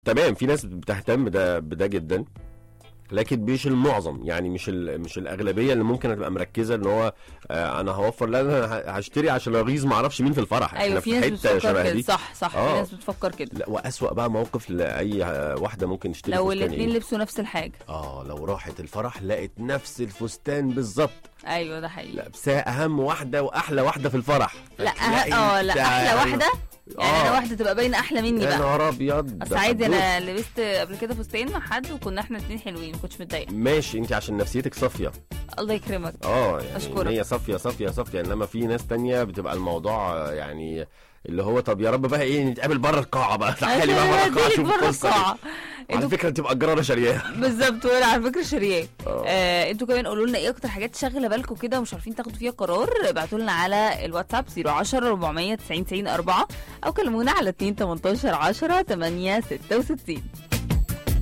تمام في ناس بتهتم بده بده جدا لكن مش المعظم يعني مش ال- مش الاغلبيه اللي ممكن تبقى مركزه ان هو آه انا هوفر لا انا ه- هشتري عشان اغيظ ما اعرفش مين في الفرح ايوه احنا في ناس حته بتفكر شبه كده دي صح صح في آه. ناس بتفكر كده لا واسوأ بقى موقف لاي آه، واحده ممكن تشتري لو فستان الاثنين إيه؟ لبسوا نفس الحاجه اه لو راحت الفرح لقت نفس الفستان بالظبط ايوه ده حقيقي لابساه اهم واحده واحلى واحده في الفرح لا فتلاقي أه- اه لا أنت احلى يعني- واحده يعني انا آه. واحده تبقى باينه احلى مني يا بقى نهار ابيض اصل ده عادي حدوث. انا لبست قبل كده فستان مع حد وكنا احنا اتنين حلوين ما كنتش متضايقه ماشي انت عشان نفسيتك صافيه الله يكرمك اه يعني أشكرك. هي صافيه صافيه صافيه انما في ناس تانية بتبقى الموضوع آه، يعني اللي هو طب يا رب بقى ايه نتقابل بره القاعه بقى تعالي بقى بره القاعه هديلك شوف بره القصه دي. القاعه على انتوا فكره انت مأجره شارياها بالظبط وانا على فكره شارياه آه. آه انتوا كمان قولوا لنا ايه اكتر حاجات شاغله بالكم كده ومش عارفين تاخدوا فيها قرار ابعتوا لنا على الواتساب 010 490 90 4 او كلمونا على 2 18 10 8 66